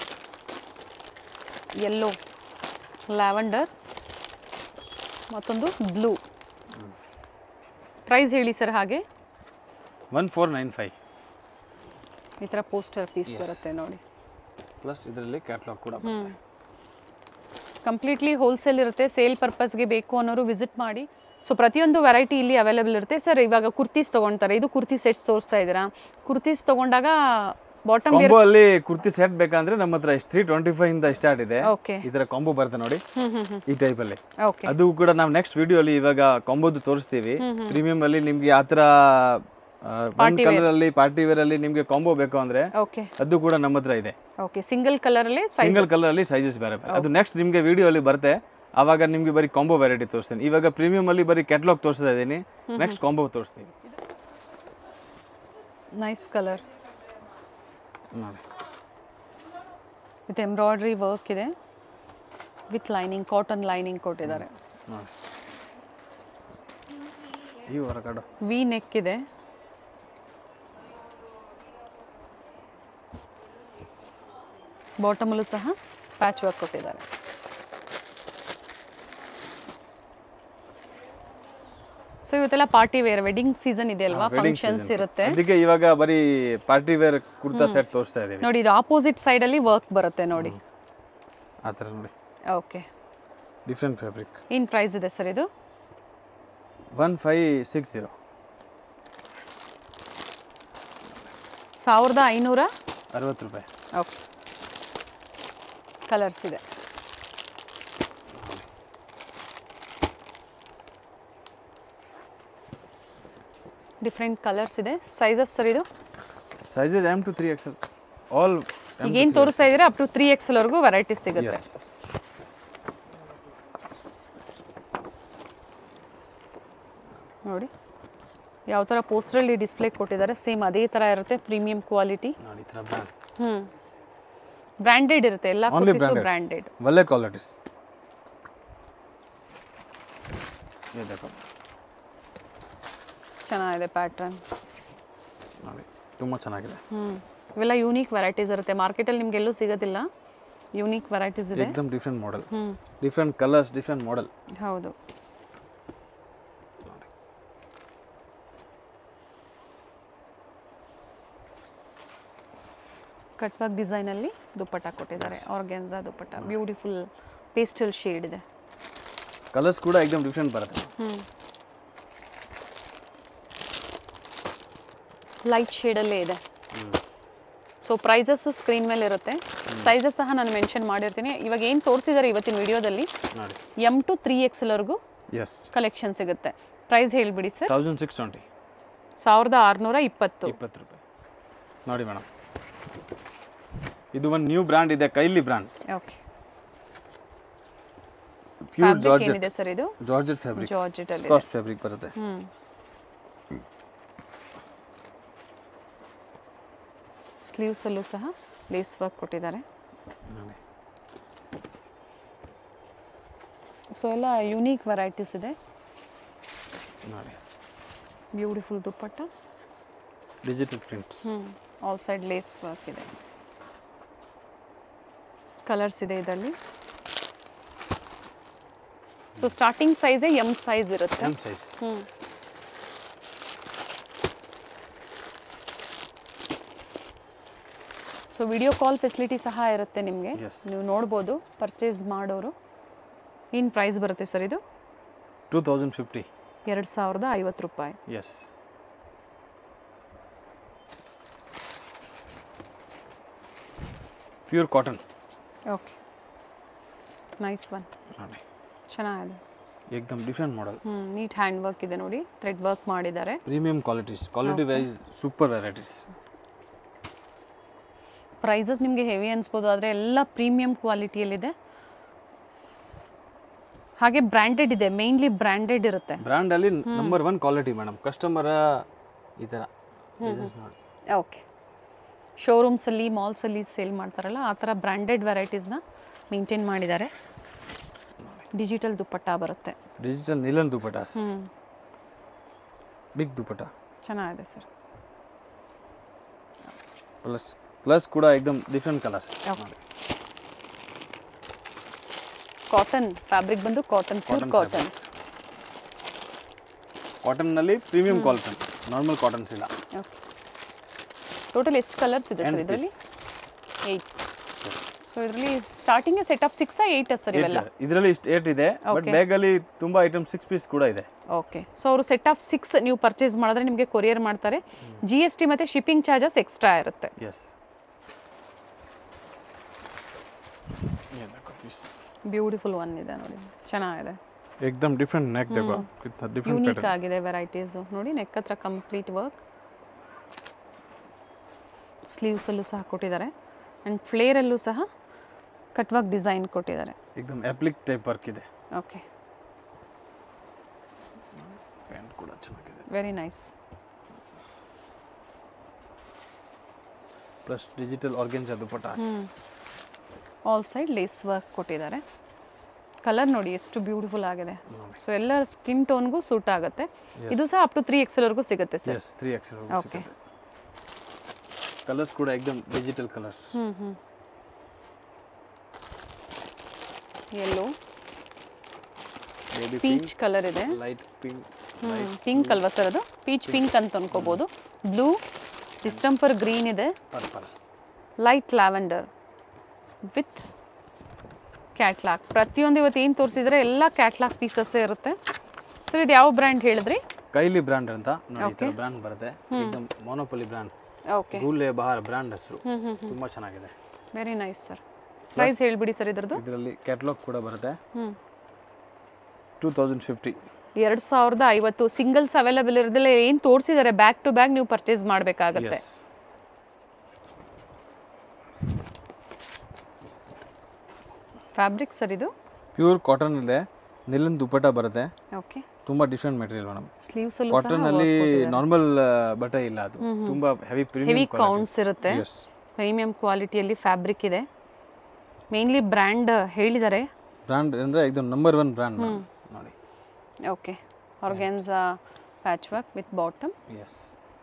yellow lavender ಮತ್ತೊಂದು ಬ್ಲೂ ಪ್ರೈಸ್ ಹೇಳಿ ಸರ್ ಹಾಗೆ ಒನ್ ಫೋರ್ ನೈನ್ ಫೈವ್ ಈ ಥರ ಪೋಸ್ಟರ್ ಪೀಸ್ ಬರುತ್ತೆ ನೋಡಿ ಪ್ಲಸ್ ಇದರಲ್ಲಿ ಕ್ಯಾಟ್ಲಾಗ್ ಕೂಡ ಬರುತ್ತೆ. ಕಂಪ್ಲೀಟ್ಲಿ ಹೋಲ್ಸೇಲ್ ಇರುತ್ತೆ ಸೇಲ್ ಪರ್ಪಸ್ಗೆ ಬೇಕು ಅನ್ನೋರು ವಿಸಿಟ್ ಮಾಡಿ ಸೊ ಪ್ರತಿಯೊಂದು ವೆರೈಟಿ ಇಲ್ಲಿ ಅವೈಲೇಬಲ್ ಇರುತ್ತೆ ಸರ್ ಇವಾಗ ಕುರ್ತೀಸ್ ತೊಗೊಳ್ತಾರೆ ಇದು ಕುರ್ತಿ ಸೆಟ್ಸ್ ತೋರಿಸ್ತಾ ಇದ್ದೀರಾ ಕುರ್ತೀಸ್ ತೊಗೊಂಡಾಗ ಬಾಟಮ್ ಕಾಂಬೋ ಅಲ್ಲಿ ಕುರ್ತಿ ಸೆಟ್ ಬೇಕಂದ್ರೆ ನಮ್ಮ ಹತ್ರ ತ್ರೀ ಟ್ವೆಂಟಿ ಫೈವ್ ಇಂದ ಸ್ಟಾರ್ಟ್ ಇದೆ ಓಕೆ ಇದರ ಕಾಂಬೋ ಬರುತ್ತೆ ನೋಡಿ ಹ್ಞೂ ಹ್ಞೂ ಹ್ಞೂ ಈ ಟೈಪ್ ಅಲ್ಲಿ ಓಕೆ ಅದು ಕೂಡ ನಾವು ನೆಕ್ಸ್ಟ್ ವಿಡಿಯೋ ಅಲ್ಲಿ ಇವಾಗ ಕಾಂಬೋದು ತೋರಿಸ್ತೀವಿ ಪ್ರೀಮಿಯಂ ಅಲ್ಲಿ ನಿಮ್ಗೆ ಆ ಥರ ಒಂದ್ ಕಲರ್ ಅಲ್ಲಿ ಪಾರ್ಟಿ ವೇರ್ ಅಲ್ಲಿ ನಿಮ್ಗೆ ಕಾಂಬೋ ಬೇಕು ಅಂದ್ರೆ ಓಕೆ ಅದು ಕೂಡ ನಮ್ಮ ಹತ್ರ ಇದೆ ಓಕೆ ಸಿಂಗಲ್ ಕಲರಲ್ಲಿ ಸೈಜ್ ಸಿಂಗಲ್ ಕಲರ್ ಅಲ್ಲಿ ಸೈಜಸ್ ಬೇರೆ ಬೇರೆ. ಅದು ನೆಕ್ಸ್ಟ್ ನಿಮ್ಗೆ ವಿಡಿಯೋ ಅಲ್ಲಿ ಬರುತ್ತೆ ಅವಾಗ ನಿಮ್ಗೆ ಬರೀ ಕಾಂಬೋ ವೆರೈಟಿ ತೋರಿಸ್ತೀನಿ ಇವಾಗ ಪ್ರೀಮಿಯಂ ಅಲ್ಲಿ ಬರೀ ಕ್ಯಾಟ್ಲಾಗ್ ತೋರಿಸ್ತಾ ಇದ್ದೀನಿ ನೆಕ್ಸ್ಟ್ ಕಾಂಬೋ ತೋರಿಸ್ತೀನಿ ನೈಸ್ ಕಲರ್ ನೋಡಿ ವಿತ್ ಎಂಬ್ರಾಯ್ಡ್ರಿ ವರ್ಕ್ ಇದೆ ವಿತ್ ಲೈನಿಂಗ್ ಕಾಟನ್ ಲೈನಿಂಗ್ ಕೊಟ್ಟಿದ್ದಾರೆ ನೋಡಿ ಈ ಹೊರಗಡೆ ವಿ ನೆಕ್ ಇದೆ ಬಾಟಮಲ್ಲೂ ಸಹ ಪ್ಯಾಚ್ ವರ್ಕ್ ಕೊಟ್ಟಿದ್ದಾರೆ ಸೊ ಇವತ್ತೆಲ್ಲ ಪಾರ್ಟಿ ವೇರ್ ವೆಡ್ಡಿಂಗ್ ಸೀಸನ್ ಇದೆ ಅಲ್ವಾ ಫಂಕ್ಷನ್ಸ್ ಇರುತ್ತೆ ಅದಕ್ಕೆ ಇವಾಗ ಬರೀ ಪಾರ್ಟಿ ವೇರ್ ಕುರ್ತಾ ಸೆಟ್ ತೋರಿಸ್ತಾ ಇದೀವಿ ನೋಡಿ ಇದು ಆಪೋಸಿಟ್ ಸೈಡಲ್ಲಿ ವರ್ಕ್ ಬರುತ್ತೆ ನೋಡಿ ಆ ಥರ ನೋಡಿ ಓಕೆ ಡಿಫ್ರೆಂಟ್ ಫ್ಯಾಬ್ರಿಕ್ ಏನು ಪ್ರೈಸ್ ಇದೆ ಸರ್ ಇದು ಒನ್ ಫೈವ್ ಸಿಕ್ಸ್ ಜೀರೋ ಸಾವಿರದ ಐನೂರ ಅರವತ್ತು ರೂಪಾಯಿ ಓಕೆ ಕಲರ್ಸ್ ಇದೆ ಡಿಫ್ರೆಂಟ್ ಕಲರ್ಸ್ ಇದೆ ಸೈಜಸ್ ಸರ್ ಇದು sizes M to three XL all ಈಗ ಏನು ತೋರಿಸ್ತಾ ಇದ್ದೀರಾ ಅಪ್ ಟು ತ್ರೀ ಎಕ್ಸ್ವರೆಗೂ ವೆರೈಟೀಸ್ ಸಿಗುತ್ತೆ ಎಸ್ ನೋಡಿ ಯಾವ ಥರ ಪೋಸ್ಟ್ರಲ್ಲಿ ಡಿಸ್ಪ್ಲೇ ಕೊಟ್ಟಿದ್ದಾರೆ ಸೇಮ್ ಅದೇ ಥರ ಇರುತ್ತೆ ಪ್ರೀಮಿಯಂ ಕ್ವಾಲಿಟಿ ನೋಡಿ ಈ ಥರ ಬ್ರ್ಯಾಂಡ್ ಹ್ಞೂ ಬ್ರ್ಯಾಂಡೆಡ್ ಇರುತ್ತೆ ಎಲ್ಲ Only ಕುರ್ತೀಸು branded. ಬ್ರ್ಯಾಂಡೆಡ್ ಒಳ್ಳೆ ಕ್ವಾಲಿಟೀಸ್ ಇದಕ್ಕೆ ಚೆನ್ನಾಗಿದೆ ಪ್ಯಾಟ್ರನ್ ನೋಡಿ ತುಂಬ ಚೆನ್ನಾಗಿದೆ ಹ್ಞೂ ಇವೆಲ್ಲ ಯೂನಿಕ್ ವೆರೈಟೀಸ್ ಇರುತ್ತೆ ಮಾರ್ಕೆಟಲ್ಲಿ ನಿಮ್ಗೆ ಎಲ್ಲೂ ಸಿಗೋದಿಲ್ಲ ಯೂನಿಕ್ ವೆರೈಟೀಸ್ ಇದೆ ಏಕದಮ್ ಡಿಫ್ರೆಂಟ್ ಮಾಡೆಲ್ ಹ್ಞೂ ಡಿಫ್ರೆಂಟ್ ಕಲರ್ಸ್ ಡಿಫ್ರೆಂಟ್ ಮಾಡೆಲ್ ಹೌದು ಕಟ್ ವರ್ಕ್ ಡಿಸೈನಲ್ಲಿ ದುಪ್ಪಟ್ಟ ಕೊಟ್ಟಿದ್ದಾರೆ organza dupatta beautiful pastel shade ಇದೆ ಕಲರ್ಸ್ ಕೂಡ ಏಕದಮ್ ಡಿಫ್ರೆಂಟ್ ಬರುತ್ತೆ ಹ್ಞೂ ಲೈಟ್ ಶೇಡಲ್ಲೇ ಇದೆ ಸೊ ಪ್ರೈಸಸ್ ಸ್ಕ್ರೀನ್ ಮೇಲೆ ಇರುತ್ತೆ ಸೈಜಸ್ ಸಹ ನಾನು ಮೆನ್ಷನ್ ಮಾಡಿರ್ತೀನಿ ಇವಾಗ ಏನು ತೋರಿಸಿದ್ದಾರೆ ಇವತ್ತಿನ ವಿಡಿಯೋದಲ್ಲಿ ನೋಡಿ ಎಮ್ ಟು ತ್ರೀ ಎಕ್ಸ್ವರೆಗೂ ಎಸ್ ಕಲೆಕ್ಷನ್ ಸಿಗುತ್ತೆ ಪ್ರೈಸ್ ಹೇಳ್ಬಿಡಿ ಸರ್ ತೌಸಂಡ್ ಸಿಕ್ಸ್ ಟ್ವೆಂಟಿ ಸಾವಿರದ ಆರುನೂರ ಇಪ್ಪತ್ತು ಇಪ್ಪತ್ತು ರೂಪಾಯಿ ನೋಡಿ ಮೇಡಮ್ ಇದು ಒಂದು ನ್ಯೂ ಬ್ರ್ಯಾಂಡ್ ಇದೆ ಕೈಲಿ brand okay pure fabric georgette ಏನಿದೆ ಸರ್ ಇದು ಜಾರ್ಜೆಟ್ ಫ್ಯಾಬ್ರಿಕ್ ಜಾರ್ಜೆಟ್ ಅಲ್ಲಿ ಸ್ಕಾಚ್ ಫ್ಯಾಬ್ರಿಕ್ ಬರುತ್ತೆ ಹ್ಞೂ ಸ್ಲೀವ್ಸಲ್ಲೂ ಸಹ ಲೇಸ್ ವರ್ಕ್ ಕೊಟ್ಟಿದ್ದಾರೆ ನೋಡಿ ಸೊ ಎಲ್ಲ ಯುನೀಕ್ ವೆರೈಟೀಸ್ ಇದೆ ನೋಡಿ ಬ್ಯೂಟಿಫುಲ್ ದುಪ್ಪಟ್ಟ ಡಿಜಿಟಲ್ ಪ್ರಿಂಟ್ಸ್ ಹ್ಞೂ ಆಲ್ ಸೈಡ್ ಲೇಸ್ ವರ್ಕ್ ಇದೆ ಕಲರ್ಸ್ ಇದೆ ಇದರಲ್ಲಿ ಸೊ ಸ್ಟಾರ್ಟಿಂಗ್ ಸೈಜೇ ಎಮ್ ಸೈಜ್ ಇರುತ್ತೆ ಎಮ್ ಸೈಜ್ ಹ್ಞೂ ಸೊ ವಿಡಿಯೋ ಕಾಲ್ ಫೆಸಿಲಿಟಿ ಸಹ ಇರುತ್ತೆ ನಿಮಗೆ Yes. ನೀವು ನೋಡ್ಬೋದು ಪರ್ಚೇಸ್ ಮಾಡೋರು ಏನು ಪ್ರೈಸ್ ಬರುತ್ತೆ ಸರ್ ಇದು ಟೂ ತೌಸಂಡ್ ಫಿಫ್ಟಿ ಎರಡು ಸಾವಿರದ ಐವತ್ತು ರೂಪಾಯಿ yes pure cotton okay nice one ನೋಡಿ ಚೆನ್ನಾಗಿದೆ ಏಕ್ದಮ್ ಡಿಫ್ರೆಂಟ್ ಮಾಡಲ್ ಹ್ಞೂ ನೀಟ್ ಹ್ಯಾಂಡ್ ವರ್ಕ್ ಇದೆ ನೋಡಿ ಥ್ರೆಡ್ ವರ್ಕ್ ಮಾಡಿದ್ದಾರೆ premium qualities quality wise super varieties prices ನಿಮಗೆ ಹೆವಿ ಅನ್ಸ್ಬೋದು ಆದರೆ ಎಲ್ಲ ಪ್ರೀಮಿಯಂ ಕ್ವಾಲಿಟಿಯಲ್ಲಿದೆ ಹಾಗೆ ಬ್ರ್ಯಾಂಡೆಡ್ ಇದೆ ಮೇನ್ಲಿ ಬ್ರ್ಯಾಂಡೆಡ್ ಇರುತ್ತೆ ಬ್ರ್ಯಾಂಡಲ್ಲಿ ನಂಬರ್ ಒನ್ ಕ್ವಾಲಿಟಿ ಮೇಡಮ್ ಕಸ್ಟಮರ ಈ ಥರ ಡಿಸೈನ್ಸ್ ನೋಡಿ ಓಕೆ ಶೋರೂಮ್ಸಲ್ಲಿ ಮಾಲ್ಸಲ್ಲಿ ಸೇಲ್ ಮಾಡ್ತಾರಲ್ಲ ಆ ಥರ ಬ್ರ್ಯಾಂಡೆಡ್ ವೆರೈಟೀಸ್ನ ಮೇಂಟೈನ್ ಮಾಡಿದ್ದಾರೆ ಡಿಜಿಟಲ್ ದುಪ್ಪಟ್ಟ ಬರುತ್ತೆ ಡಿಜಿಟಲ್ ನಿಲನ್ ದುಪಟಾಸ್ ಹ್ಞೂ ಬಿಗ್ ದುಪಟ ಚೆನ್ನಾಗಿದೆ ಸರ್ ಪ್ಲಸ್ ಪ್ಲಸ್ ಕೂಡ ಏಕ್ದಮ್ different colours okay cotton fabric ಬಂದು ಕಾಟನ್ ಪ್ಯೂರ್ Cotton ಕಾಟನ್ ಕಾಟನ್ನಲ್ಲಿ ಪ್ರೀಮಿಯಂ ಕ್ವಾಲಿಟಿ ನಾರ್ಮಲ್ ಕಾಟನ್ಸ್ ಇಲ್ಲ ಓಕೆ ಟೋಟಲ್ ಎಷ್ಟು ಕಲರ್ಸ್ ಇದೆ ಸರ್ And ಇದರಲ್ಲಿ ಏಯ್ಟ್ ಸೊ ಇದರಲ್ಲಿ ಸ್ಟಾರ್ಟಿಂಗ್ ಸೆಟ್ ಆಫ್ ಸಿಕ್ಸಾ ಏಯ್ಟ್ ಸರ್ ಇವೆಲ್ಲ ಇದರಲ್ಲಿ ಇಷ್ಟು ಏಟ್ ಇದೆ ಬಟ್ ಬ್ಯಾಗಲ್ಲಿ ತುಂಬ ಐಟಮ್ ಸಿಕ್ಸ್ ಪೀಸ್ ಕೂಡ ಇದೆ ಓಕೆ ಸೊ ಅವರು ಸೆಟ್ ಆಫ್ ಸಿಕ್ಸ್ ನೀವು ಪರ್ಚೇಸ್ ಮಾಡಿದ್ರೆ ನಿಮಗೆ ಕೊರಿಯರ್ ಮಾಡ್ತಾರೆ ಜಿ ಎಸ್ ಟಿ ಮತ್ತು ಶಿಪ್ಪಿಂಗ್ ಚಾರ್ಜಸ್ ಎಕ್ಸ್ಟ್ರಾ ಇರುತ್ತೆ ಎಸ್ ಬ್ಯೂಟಿಫುಲ್ ಒನ್ ಇದೆ ನೋಡಿ ಚೆನ್ನಾಗಿದೆ ಏಕ್ದಮ್ ಡಿಫ್ರೆಂಟ್ ನೆಕ್ देखो कितना डिफरेंट ಯೂನಿಕ್ ಆಗಿದೆ ವೆರೈಟೀಸು ನೋಡಿ ನೆಕ್ ಹತ್ರ ಕಂಪ್ಲೀಟ್ ವರ್ಕ್ ಸ್ಲೀವ್ಸಲ್ಲೂ ಸಹ ಕೊಟ್ಟಿದ್ದಾರೆ ಆ್ಯಂಡ್ ಫ್ಲೇರಲ್ಲೂ ಸಹ ಕಟ್ ವರ್ಕ್ ಡಿಸೈನ್ ಕೊಟ್ಟಿದ್ದಾರೆ एकदम ಎಪ್ಲಿಕ್ ಟೈಪ್ ವರ್ಕ್ ಇದೆ ಓಕೆ ಪ್ಯಾಂಟ್ ಕೂಡ ಚೆನ್ನಾಗಿದೆ very nice plus digital organza dupatta all side lace work ಕೊಟ್ಟಿದ್ದಾರೆ ಕಲರ್ ನೋಡಿ ಎಷ್ಟು ಬ್ಯೂಟಿಫುಲ್ ಆಗಿದೆ ಸೊ ಎಲ್ಲ ಸ್ಕಿನ್ ಟೋನ್ಗೂ ಸೂಟ್ ಆಗುತ್ತೆ ಇದು ಸಹ ಅಪ್ ಟು ತ್ರೀ ಎಕ್ಸೆಲ್ವರೆಗೂ ಸಿಗುತ್ತೆ sir yes three X Okay. Colours ಕೂಡ ಏಕ್ದಮ್ ಡಿಜಿಟಲ್ ಕಲರ್ಸ್ ಹ್ಞೂ ಹ್ಞೂ ಎಲ್ಲೋ ಬೇಬಿ ಪೀಚ್ ಕಲರ್ ಇದೆ ಲೈಟ್ ಪಿಂಕ್ ಪಿಂಕ್ ಅಲ್ವಾ ಸರ್ ಅದು ಪೀಚ್ ಪಿಂಕ್ ಅಂತ ಅನ್ಕೋಬೋದು ಬ್ಲೂ ಡಿಸ್ಟಂಪರ್ ಗ್ರೀನ್ ಇದೆ purple light lavender with catalogue ಪ್ರತಿಯೊಂದು ಇವತ್ತು ಏನು ತೋರಿಸಿದ್ರೆ ಎಲ್ಲ ಕ್ಯಾಟ್ಲಾಕ್ ಪೀಸಸ್ಸೇ ಇರುತ್ತೆ ಸರ್ ಇದು ಯಾವ ಬ್ರ್ಯಾಂಡ್ ಹೇಳಿದ್ರಿ ಕೈಲಿ ಬ್ರ್ಯಾಂಡ್ ಅಂತ ನೋಡಿ ಈ ಥರ ಬ್ರ್ಯಾಂಡ್ ಬರುತ್ತೆ ಏಕ್ದಮ್ monopoly brand okay Gule Bahar brand ಹೆಸರು ತುಂಬಾ ಚೆನ್ನಾಗಿದೆ ವೆರಿ ನೈಸ್ ಸರ್ ಪ್ರೈಸ್ ಹೇಳ್ಬಿಡಿ ಸರ್ ಇದ್ರದ್ದು ಇದರಲ್ಲಿ ಕ್ಯಾಟ್ಲಾಗ್ ಕೂಡ ಬರುತ್ತೆ ಹ್ಞೂ ಟೂ ತೌಸಂಡ್ ಫಿಫ್ಟಿ ಎರಡು ಸಾವಿರದ ಐವತ್ತು ಸಿಂಗಲ್ಸ್ ಅವೈಲಬಲ್ ಇರೋದಿಲ್ಲ ಏನು ತೋರಿಸಿದ್ದಾರೆ ಬ್ಯಾಕ್ ಟು ಬ್ಯಾಕ್ ನೀವು ಪರ್ಚೇಸ್ ಮಾಡಬೇಕಾಗತ್ತೆ ಎಸ್ ಫ್ಯಾಬ್ರಿಕ್ ಸರ್ ಇದು ಪ್ಯೂರ್ ಕಾಟನ್ ಇದೆ ನಿಲ್ಲನ್ ದುಪ್ಪಟ ಬರುತ್ತೆ ಓಕೆ ತುಂಬಾ ಡಿಫ್ರೆಂಟ್ ಮೆಟೀರಿಯಲ್ ಮೇಡಮ್ ಸ್ಲೀವ್ಸ್ ಅಲ್ಲೂ ಕಾಟನ್ ಅಲ್ಲಿ ನಾರ್ಮಲ್ ಬಟ್ಟೆ ಇಲ್ಲ ಅದು ತುಂಬಾ ಹೆವಿ ಹೆವಿ ಪ್ರೀಮಿಯಂ ಕೌಂಟ್ಸ್ ಇರುತ್ತೆ ಎಸ್ ಪ್ರೀಮಿಯಂ ಕ್ವಾಲಿಟಿಯಲ್ಲಿ ಫ್ಯಾಬ್ರಿಕ್ ಇದೆ ಮೇನ್ಲಿ ಬ್ರ್ಯಾಂಡ್ ಹೇಳಿದ್ದಾರೆ ಬ್ರ್ಯಾಂಡ್ ಅಂದ್ರೆ ಇದು ನಂಬರ್ ಒನ್ ಬ್ರ್ಯಾಂಡ್ ನೋಡಿ okay organza patch work with bottom yes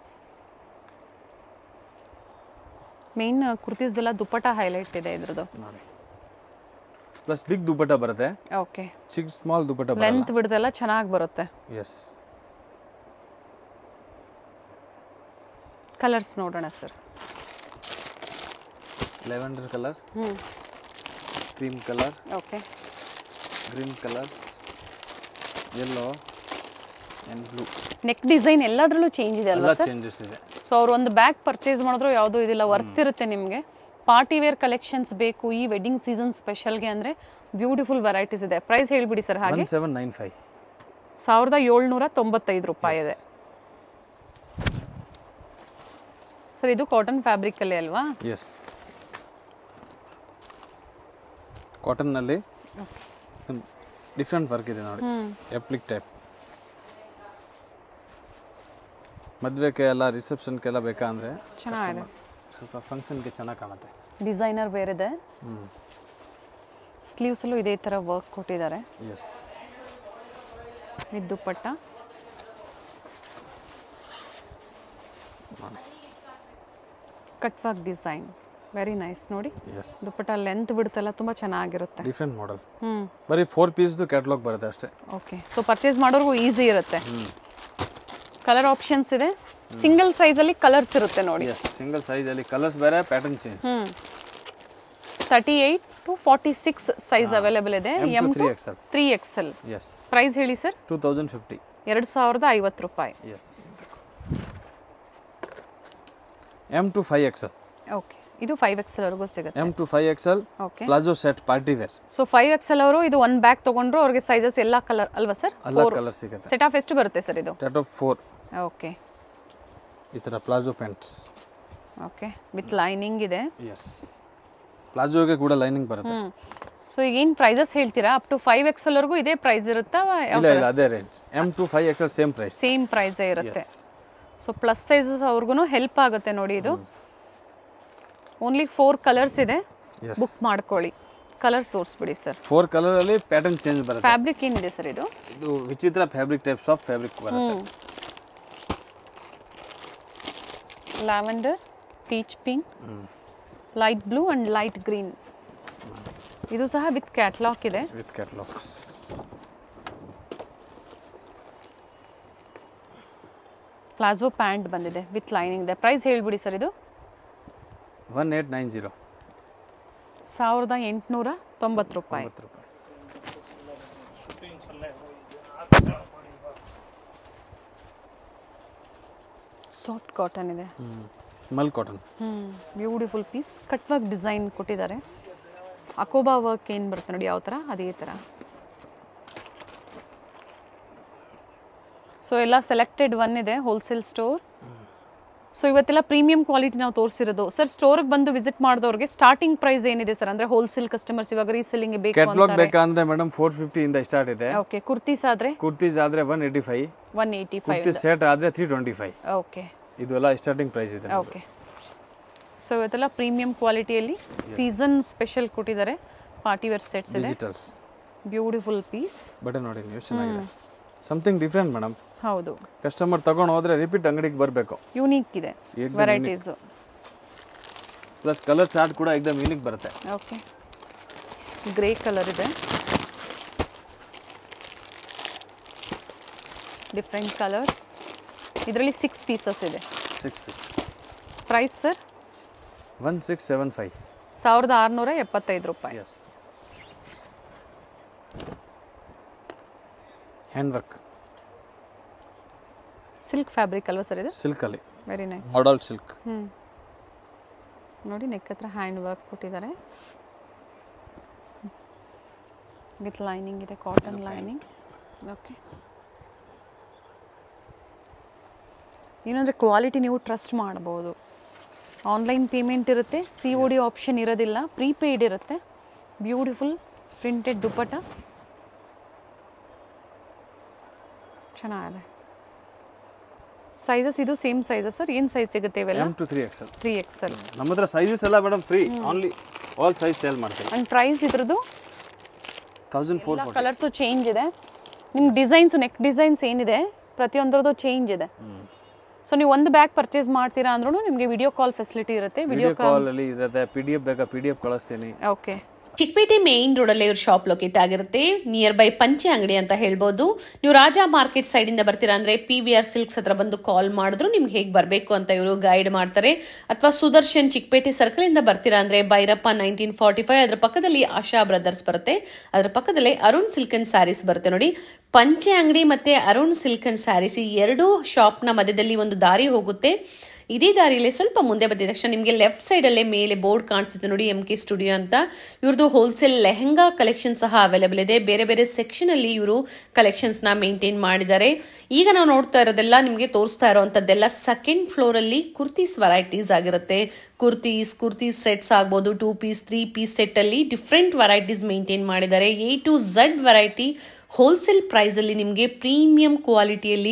main ಕುರ್ತೀಸ್ದೆಲ್ಲ ದುಪ್ಪಟ ಹೈಲೈಟ್ ಇದೆ ಇದ್ರದ್ದು ನೋಡಿ ಪ್ಲಸ್ ಬಿಗ್ ದುಪ್ಪಟ ಬರುತ್ತೆ ಓಕೆ ಚಿಕ್ಕ ಸ್ಮಾಲ್ ದುಪ್ಪಟ ಬರಲ್ಲ ಲೆಂತ್ ಬಿಡ್ದೆಲ್ಲ ಚೆನ್ನಾಗಿ ಬರುತ್ತೆ ಎಸ್ ಕಲರ್ಸ್ ನೋಡೋಣ ಸರ್ ಲೆವೆಂಡರ್ ಕಲರ್ ಹ್ಞೂ cream colour okay green colours yellow and blue neck design ಎಲ್ಲದರಲ್ಲೂ ಚೇಂಜ್ ಇದೆ ಅಲ್ವಾ ಎಲ್ಲ ಸರ್ ಚೇಂಜಸ್ ಇದೆ ಸೊ ಅವ್ರು ಒಂದು ಬ್ಯಾಗ್ ಪರ್ಚೇಸ್ ಮಾಡಿದ್ರು ಯಾವುದೂ ಇದಿಲ್ಲ ವರ್ತ್ ಇರುತ್ತೆ ನಿಮಗೆ ಪಾರ್ಟಿ ವೇರ್ ಕಲೆಕ್ಷನ್ಸ್ ಬೇಕು ಈ ವೆಡ್ಡಿಂಗ್ ಸೀಸನ್ ಸ್ಪೆಷಲ್ಗೆ ಅಂದರೆ ಬ್ಯೂಟಿಫುಲ್ ವೆರೈಟೀಸ್ ಇದೆ ಪ್ರೈಸ್ ಹೇಳ್ಬಿಡಿ ಸರ್ ಹಾಗೆ ಒನ್ ಸೆವೆನ್ ನೈನ್ ಫೈವ್ ಸಾವಿರದ ಏಳ್ನೂರ ತೊಂಬತ್ತೈದು ರೂಪಾಯಿ ಇದೆ ಸರ್ ಇದು ಕಾಟನ್ ಫ್ಯಾಬ್ರಿಕಲ್ಲೇ ಅಲ್ವಾ ಎಸ್ ಕಾಟನ್ನಲ್ಲಿ ಡಿಫ್ರೆಂಟ್ ವರ್ಕ್ ಇದೆ ನೋಡಿ ಎಪ್ಲಿಕ್ ಟೈಪ್ ಮದುವೆಗೆ ಎಲ್ಲ ರಿಸೆಪ್ಷನ್ಗೆಲ್ಲ ಬೇಕಾ ಅಂದರೆ ಚೆನ್ನಾಗಿದೆ ಸ್ವಲ್ಪ ಫಂಕ್ಷನ್ಗೆ ಚೆನ್ನಾಗಿ ಕಾಣುತ್ತೆ ಡಿಸೈನರ್ ಬೇರೆದೆ ಹ್ಞೂ ಸ್ಲೀವ್ಸಲ್ಲೂ ಇದೇ ಥರ ವರ್ಕ್ ಕೊಟ್ಟಿದ್ದಾರೆ ಎಸ್ ಇದು dupatta cut work design very nice ನೋಡಿ ಎಸ್ ದುಪ್ಪಟ್ಟ ಲೆಂತ್ ಬಿಡುತ್ತಲ್ಲ ತುಂಬ ಚೆನ್ನಾಗಿರುತ್ತೆ ಡಿಫ್ರೆಂಟ್ ಮಾಡೆಲ್ ಹ್ಞೂ ಬರೀ ಫೋರ್ ಪೀಸ್ದು ಕ್ಯಾಟ್ಲಾಗ್ ಬರುತ್ತೆ ಅಷ್ಟೇ ಓಕೆ ಸೊ ಪರ್ಚೇಸ್ ಮಾಡೋರ್ಗೂ ಈಸಿ ಇರುತ್ತೆ ಕಲರ್ ಆಪ್ಷನ್ಸ್ ಇದೆ ಸಿಂಗಲ್ ಸೈಜಲ್ಲಿ ಕಲರ್ಸ್ ಇರುತ್ತೆ ನೋಡಿ ಎಸ್ ಸಿಂಗಲ್ ಸೈಜಲ್ಲಿ ಕಲರ್ಸ್ ಬೇರೆ ಪ್ಯಾಟರ್ನ್ ಚೇಂಜ್ ಹ್ಞೂ thirty eight to forty six size available ಇದೆ M to M to 3XL. Three X L yes price ಹೇಳಿ ಸರ್ ಟೂ ತೌಸಂಡ್ ಫಿಫ್ಟಿ ಎರಡು ಸಾವಿರದ ಐವತ್ತು ರೂಪಾಯಿ yes M to five XL okay ಇದು ಫೈವ್ ಎಕ್ಸ್ ಎಲ್ವರೆಗೂ ಸಿಗುತ್ತೆ M to five XL okay palazzo set party wear so five X L ಅವರು ಇದು ಒಂದು ಬ್ಯಾಗ್ ತೊಗೊಂಡ್ರು ಅವ್ರಿಗೆ ಸೈಜಸ್ ಎಲ್ಲ ಕಲರ್ ಅಲ್ವಾ ಸರ್ ಎಲ್ಲ ಕಲರ್ ಸಿಗುತ್ತೆ ಸೆಟ್ ಆಫ್ ಎಷ್ಟು ಬರುತ್ತೆ ಸರ್ ಇದು ಟಾಟೋ ಫೋರ್ ಓಕೆ ಈ ಥರ palazzo pants okay with lining ಇದೆ ಎಸ್ ಪ್ಲಾಜೋಗೆ ಕೂಡ ಲೈನಿಂಗ್ ಬರುತ್ತೆ ಹ್ಞೂ ಸೊ ಈಗ ಏನು ಪ್ರೈಸಸ್ ಹೇಳ್ತೀರಾ ಅಪ್ ಟು ಫೈವ್ ಎಕ್ಸ್ ಎಲ್ವರೆಗೂ ಇದೇ ಪ್ರೈಸ್ ಇರುತ್ತಾ ಇಲ್ಲ ಇಲ್ಲ ಅದೇ range M to five XL same price same ಪ್ರೈಸೇ ಇರುತ್ತೆ ಎಸ್ ಸೊ ಪ್ಲಸ್ ಸೈಜಸ್ ಅವ್ರಿಗೂ ಹೆಲ್ಪ್ ಆಗುತ್ತೆ ನೋಡಿ ಇದು ಓನ್ಲಿ ಫೋರ್ ಕಲರ್ಸ್ ಇದೆ ಎಸ್ ಬುಕ್ ಮಾಡ್ಕೊಳ್ಳಿ ಕಲರ್ಸ್ ತೋರಿಸ್ಬಿಡಿ ಸರ್ ಫೋರ್ ಕಲರಲ್ಲಿ ಪ್ಯಾಟರ್ನ್ ಚೇಂಜ್ ಬರುತ್ತೆ ಫ್ಯಾಬ್ರಿಕ್ ಏನಿದೆ ಸರ್ ಇದು ಇದು ವಿಚಿತ್ರ ಫ್ಯಾಬ್ರಿಕ್ ಟೈಪ್ ಸಾಫ್ಟ್ ಫ್ಯಾಬ್ರಿಕ್ ಬರುತ್ತೆ lavender peach pink light blue and light green ಇದು ಸಹ ವಿತ್ ಕ್ಯಾಟ್ಲಾಕ್ ಇದೆ ವಿತ್ ಕ್ಯಾಟ್ಲಾಗ್ಸ್ ಪ್ಲಾಜೋ ಪ್ಯಾಂಟ್ ಬಂದಿದೆ ವಿತ್ ಲೈನಿಂಗ್ ಇದೆ ಪ್ರೈಸ್ ಹೇಳ್ಬಿಡಿ ಸರ್ ಇದು ಒನ್ ಏಟ್ ನೈನ್ ಜೀರೋ ಸಾವಿರದ ಎಂಟುನೂರ ತೊಂಬತ್ತು ರೂಪಾಯಿ ಐವತ್ತು ರೂಪಾಯಿ ಸಾಫ್ಟ್ ಕಾಟನ್ ಇದೆ ಮಲ್ ಕಾಟನ್ ಹ್ಞೂ beautiful piece cut work design ಕೊಟ್ಟಿದ್ದಾರೆ ಅಕೋಬಾ ವರ್ಕ್ ಏನು ಬರುತ್ತೆ ನೋಡಿ ಯಾವ ಥರ ಅದೇ ಥರ ಸೊ ಎಲ್ಲ ಸೆಲೆಕ್ಟೆಡ್ ಒನ್ ಇದೆ ಹೋಲ್ಸೇಲ್ ಸ್ಟೋರ್ ಸೊ ಇವತ್ತೆಲ್ಲ ಪ್ರೀಮಿಯಂ ಕ್ವಾಲಿಟಿ ನಾವು ತೋರಿಸಿರೋದು ಸರ್ ಸ್ಟೋರ್ಗೆ ಬಂದು ವಿಸಿಟ್ ಮಾಡಿದವ್ರಿಗೆ ಸ್ಟಾರ್ಟಿಂಗ್ ಪ್ರೈಸ್ ಏನಿದೆ ಸರ್ ಅಂದ್ರೆ ಹೋಲ್ಸೇಲ್ ಕಸ್ಟಮರ್ಸ್ ಇವಾಗ ರೀಸೆಲ್ಲಿಂಗ್ ಬೇಕು ಕ್ಯಾಟ್ಲಾಗ್ ಬೇಕಂದ್ರೆ ಮೇಡಮ್ ಫೋರ್ ಫಿಫ್ಟಿಯಿಂದ ಸ್ಟಾರ್ಟ್ ಇದೆ ಓಕೆ ಕುರ್ತೀಸ್ ಆದ್ರೆ ಕುರ್ತೀಸ್ ಆದ್ರೆ one eighty five one eighty five kurti set ಆದ್ರೆ ತ್ರೀ ಟ್ವೆಂಟಿ ಫೈವ್ ಓಕೆ ಇದು ಎಲ್ಲ ಸ್ಟಾರ್ಟಿಂಗ್ ಪ್ರೈಸ್ ಇದೆ ಓಕೆ ಸೊ ಇವತ್ತೆಲ್ಲ ಪ್ರೀಮಿಯಂ ಕ್ವಾಲಿಟಿಯಲ್ಲಿ ಸೀಸನ್ ಸ್ಪೆಷಲ್ ಕೊಟ್ಟಿದ್ದಾರೆ ಪಾರ್ಟಿ ವೇರ್ ಸೆಟ್ಸ್ ಇದೆ ಡಿಜಿಟಲ್ ಬ್ಯೂಟಿಫುಲ್ ಪೀಸ್ ಬಟನ್ ನೋಡಿ ನೀವು ಚೆನ್ನಾಗಿದೆ ಸಮಥಿಂಗ್ ಡಿಫ್ರೆಂಟ್ ಮೇಡಮ್ ಹೌದು ಕಸ್ಟಮರ್ ತಗೊಂಡು ಹೋದ್ರೆ ರಿಪೀಟ್ ಅಂಗಡಿಗೆ ಬರಬೇಕು ಯೂನಿಕ್ ಇದೆ ಏಕ್ದಮ್ ವೆರೈಟೀಸು ಪ್ಲಸ್ ಕಲರ್ ಚಾರ್ಟ್ ಕೂಡ ಎಕ್ದಮ್ ಯೂನಿಕ್ ಬರುತ್ತೆ ಓಕೆ ಗ್ರೇ ಕಲರ್ ಇದೆ ಡಿಫ್ರೆಂಟ್ ಕಲರ್ಸ್ ಇದರಲ್ಲಿ ಸಿಕ್ಸ್ ಪೀಸಸ್ ಇದೆ six piece price sir one six seven five ಸಾವಿರದ ಆರುನೂರ ಎಪ್ಪತ್ತೈದು ರೂಪಾಯಿ yes hand work silk fabric ಅಲ್ವಾ ಸರ್ ಇದು ಸಿಲ್ಕಲ್ಲಿ ವೆರಿ ನೈಸ್ ಮಾಡಲ್ ಸಿಲ್ಕ್ ಹ್ಞೂ ನೋಡಿ ನೆಕ್ ಹತ್ರ ಹ್ಯಾಂಡ್ ವರ್ಕ್ ಕೊಟ್ಟಿದ್ದಾರೆ ವಿತ್ ಲೈನಿಂಗ್ ಇದೆ ಕಾಟನ್ ಲೈನಿಂಗ್ ಓಕೆ ಏನಂದರೆ ಕ್ವಾಲಿಟಿ ನೀವು ಟ್ರಸ್ಟ್ ಮಾಡ್ಬೋದು ಆನ್ಲೈನ್ ಪೇಮೆಂಟ್ ಇರುತ್ತೆ ಸಿ ಒ ಡಿ ಆಪ್ಷನ್ ಇರೋದಿಲ್ಲ ಪ್ರೀಪೇಯ್ಡ್ ಇರುತ್ತೆ ಬ್ಯೂಟಿಫುಲ್ ಪ್ರಿಂಟೆಡ್ ದುಪ್ಪಟ ಚೆನ್ನಾಗಿದೆ ಸೈಜಸ್ ಇದು ಸೇಮ್ ಸೈಜಸ್ ಸರ್ ಏನು ಸೈಜ್ ಸಿಗುತ್ತೆ ಇವೆಲ್ಲ M to three XL three XL ನಮ್ಮ ಹತ್ರ ಸೈಜಸ್ ಎಲ್ಲ madam free only all size sale ಮಾಡ್ತೀವಿ ಆ್ಯಂಡ್ ಪ್ರೈಸ್ ಇದ್ರದ್ದು thousand four forty colours change ಇದೆ ನಿಮ್ಮ ಡಿಸೈನ್ಸ್ ನೆಕ್ ಡಿಸೈನ್ಸ್ ಏನಿದೆ ಪ್ರತಿಯೊಂದರದ್ದು ಚೇಂಜ್ ಇದೆ ಸೊ ನೀವು ಒಂದು ಬ್ಯಾಗ್ ಪರ್ಚೇಸ್ ಮಾಡ್ತೀರಾ ಅಂದ್ರೂ ನಿಮಗೆ ವಿಡಿಯೋ ಕಾಲ್ ಫೆಸಿಲಿಟಿ ಇರುತ್ತೆ ವಿಡಿಯೋ ವಿಡಿಯೋ ಕಾಲ್ ಅಲ್ಲಿ ಇರುತ್ತೆ ಪಿ ಡಿ ಎಫ್ ಬೇಕಾ ಪಿ ಡಿ ಎಫ್ ಕಳಿಸ್ತೀನಿ ಓಕೆ ಚಿಕ್ಕಪೇಟೆ ಮೇನ್ ರೋಡ್ ಅಲ್ಲಿ ಇವ್ರ ಶಾಪ್ ಲೊಕೇಟ್ ಆಗಿರುತ್ತೆ ನಿಯರ್ ಬೈ ಪಂಚೆ ಅಂಗಡಿ ಅಂತ ಹೇಳ್ಬೋದು ನೀವು ರಾಜಾ ಮಾರ್ಕೆಟ್ ಸೈಡ್ ಇಂದ ಬರ್ತೀರಾ ಅಂದ್ರೆ ಪಿ ವಿ ಆರ್ ಸಿಲ್ಕ್ಸ್ ಹತ್ರ ಬಂದು ಕಾಲ್ ಮಾಡಿದ್ರು ನಿಮ್ಗೆ ಹೇಗೆ ಬರಬೇಕು ಅಂತ ಇವರು ಗೈಡ್ ಮಾಡ್ತಾರೆ ಅಥವಾ ಸುದರ್ಶನ್ ಚಿಕ್ಕಪೇಟೆ ಸರ್ಕಲ್ ಇಂದ ಬರ್ತೀರಾ ಅಂದ್ರೆ ಭೈರಪ್ಪ ನೈನ್ಟೀನ್ ಫಾರ್ಟಿ ಫೈವ್ ಅದ್ರ ಪಕ್ಕದಲ್ಲಿ ಆಶಾ ಬ್ರದರ್ಸ್ ಬರುತ್ತೆ ಅದ್ರ ಪಕ್ಕದಲ್ಲೇ ಅರುಣ್ ಸಿಲ್ಕ್ ಅಂಡ್ ಸ್ಯಾರೀಸ್ ಬರುತ್ತೆ ನೋಡಿ ಪಂಚೆ ಅಂಗಡಿ ಮತ್ತೆ ಅರುಣ್ ಸಿಲ್ಕ್ ಅಂಡ್ ಸ್ಯಾರೀಸ್ ಈ ಎರಡು ಶಾಪ್ ನ ಮಧ್ಯದಲ್ಲಿ ಒಂದು ದಾರಿ ಹೋಗುತ್ತೆ ಇದೇ ದಾರಿಯಲ್ಲಿ ಸ್ವಲ್ಪ ಮುಂದೆ ಬಂದಿದ ತಕ್ಷಣ ನಿಮಗೆ ಲೆಫ್ಟ್ ಸೈಡ್ ಅಲ್ಲೇ ಮೇಲೆ ಬೋರ್ಡ್ ಕಾಣಿಸುತ್ತೆ ನೋಡಿ ಎಂ ಕೆ ಸ್ಟುಡಿಯೋ ಅಂತ ಇವ್ರದ್ದು ಹೋಲ್ಸೇಲ್ ಲೆಹಂಗಾ ಕಲೆಕ್ಷನ್ ಸಹ ಅವೈಲೇಬಲ್ ಇದೆ ಬೇರೆ ಬೇರೆ ಸೆಕ್ಷನ್ ಅಲ್ಲಿ ಇವರು ಕಲೆಕ್ಷನ್ಸ್ ನ ಮೇಂಟೈನ್ ಮಾಡಿದ್ದಾರೆ ಈಗ ನಾವು ನೋಡ್ತಾ ಇರೋದೆಲ್ಲ ನಿಮಗೆ ತೋರಿಸ್ತಾ ಇರೋವಂಥದ್ದೆಲ್ಲ ಸೆಕೆಂಡ್ ಫ್ಲೋರ್ ಅಲ್ಲಿ ಕುರ್ತೀಸ್ ವೆರೈಟೀಸ್ ಆಗಿರುತ್ತೆ ಕುರ್ತೀಸ್ ಕುರ್ತೀಸ್ ಸೆಟ್ಸ್ ಆಗ್ಬೋದು two piece three piece set ಅಲ್ಲಿ ಡಿಫ್ರೆಂಟ್ ವೆರೈಟೀಸ್ ಮೇಂಟೈನ್ ಮಾಡಿದ್ದಾರೆ A to Z variety wholesale price ಅಲ್ಲಿ ನಿಮಗೆ ಪ್ರೀಮಿಯಂ ಕ್ವಾಲಿಟಿಯಲ್ಲಿ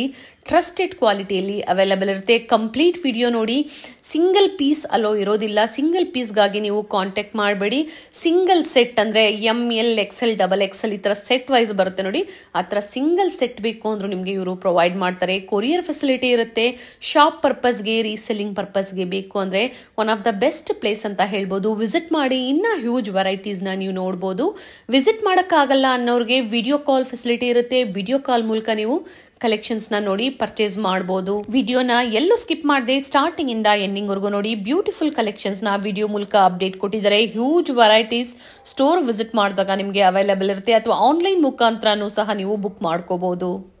ಟ್ರಸ್ಟೆಡ್ ಕ್ವಾಲಿಟಿಯಲ್ಲಿ ಅವೈಲಬಲ್ ಇರುತ್ತೆ ಕಂಪ್ಲೀಟ್ ವಿಡಿಯೋ ನೋಡಿ ಸಿಂಗಲ್ ಪೀಸ್ ಅಲೋ ಇರೋದಿಲ್ಲ ಸಿಂಗಲ್ ಪೀಸ್ಗಾಗಿ ನೀವು ಕಾಂಟ್ಯಾಕ್ಟ್ ಮಾಡಬೇಡಿ ಸಿಂಗಲ್ ಸೆಟ್ ಅಂದರೆ M L XL double XL ಈ ಥರ ಸೆಟ್ ವೈಸ್ ಬರುತ್ತೆ ನೋಡಿ ಆ ಥರ ಸಿಂಗಲ್ ಸೆಟ್ ಬೇಕು ಅಂದ್ರೂ ನಿಮಗೆ ಇವರು ಪ್ರೊವೈಡ್ ಮಾಡ್ತಾರೆ ಕೊರಿಯರ್ ಫೆಸಿಲಿಟಿ ಇರುತ್ತೆ ಶಾಪ್ ಪರ್ಪಸ್ಗೆ ರೀಸೆಲ್ಲಿಂಗ್ ಪರ್ಪಸ್ಗೆ ಬೇಕು ಅಂದರೆ one of the best place ಅಂತ ಹೇಳ್ಬೋದು ವಿಸಿಟ್ ಮಾಡಿ ಇನ್ನೂ ಹ್ಯೂಜ್ ವೆರೈಟೀಸ್ನ ನೀವು ನೋಡ್ಬೋದು ವಿಸಿಟ್ ಮಾಡೋಕ್ಕಾಗಲ್ಲ ಅನ್ನೋರಿಗೆ ವಿಡಿಯೋ ಕಾಲ್ ಫೆಸಿಲಿಟಿ ಇರುತ್ತೆ ವಿಡಿಯೋ ಕಾಲ್ ಮೂಲಕ ನೀವು ಕಲೆಕ್ಷನ್ಸ್ನ ನೋಡಿ ಪರ್ಚೇಸ್ ಮಾಡ್ಬೋದು ವಿಡಿಯೋನ ಎಲ್ಲೂ ಸ್ಕಿಪ್ ಮಾಡದೆ ಸ್ಟಾರ್ಟಿಂಗ್ ಇಂದ ಎಂಡಿಂಗ್ ವರೆಗೂ ನೋಡಿ ಬ್ಯೂಟಿಫುಲ್ ಕಲೆಕ್ಷನ್ಸ್ನ ವಿಡಿಯೋ ಮೂಲಕ ಅಪ್ಡೇಟ್ ಕೊಟ್ಟಿದ್ದಾರೆ ಹ್ಯೂಜ್ ವೆರೈಟೀಸ್ ಸ್ಟೋರ್ ವಿಸಿಟ್ ಮಾಡಿದಾಗ ನಿಮಗೆ ಅವೈಲೇಬಲ್ ಇರುತ್ತೆ ಅಥವಾ ಆನ್ಲೈನ್ ಮುಖಾಂತರನೂ ಸಹ ನೀವು ಬುಕ್ ಮಾಡ್ಕೋಬಹುದು